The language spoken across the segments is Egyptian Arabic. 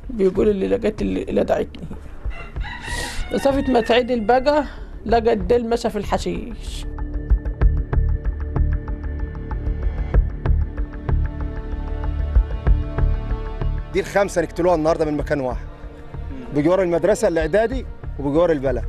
بيقول اللي لقيت اللي لدعتني مسافة ما تعدل بقى لقى الديل مشى في الحشيش دي الخمسه نقتلوها النهارده من مكان واحد بجوار المدرسه الاعدادي وبجوار البلد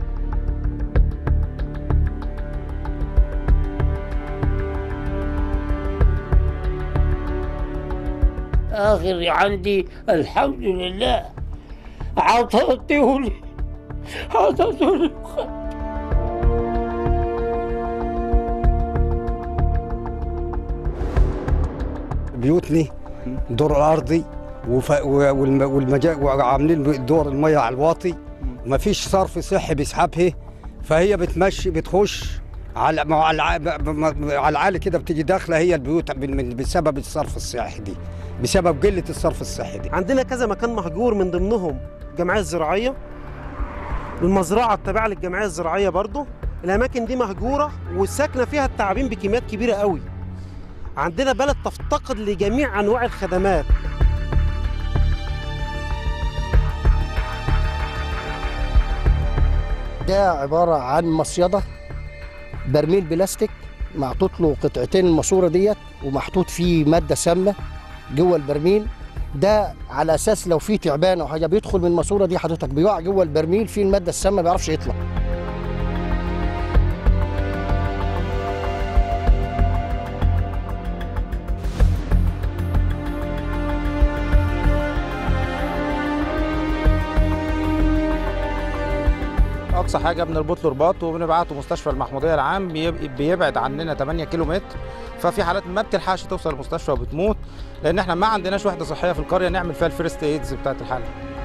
آخر عندي الحمد لله عطته لي عطته لي بيوتني دور الارضي وف... والم... والمجا... وعاملين دور الميه على الواطي ما فيش صرف صحي بيسحبها فهي بتمشي بتخش على مع على على العالي كده بتيجي داخله هي البيوت من- من- بسبب الصرف الصحي دي بسبب قله الصرف الصحي دي عندنا كذا مكان مهجور من ضمنهم الجمعيه الزراعيه المزرعه التابعه للجمعيه الزراعيه برضه الاماكن دي مهجوره والساكنه فيها التعابين بكميات كبيره قوي عندنا بلد تفتقد لجميع انواع الخدمات ده عبارة عن مصيدة برميل بلاستيك محطوط له قطعتين الماسورة ديت ومحطوط فيه مادة سامة جوه البرميل ده على اساس لو في تعبان او حاجه بيدخل من الماسوره دي حضرتك بيقع جوه البرميل فيه الماده السامه ما بيعرفش يطلع اقصى حاجه بنربط له رباط وبنبعته مستشفى المحموديه العام بيب- بيبعد عننا 8 كيلو متر ففي حالات ما بتلحقش توصل المستشفى وبتموت لان احنا ما عندناش وحده صحيه في القريه نعمل فيها الفيرست ايدز بتاعت الحاله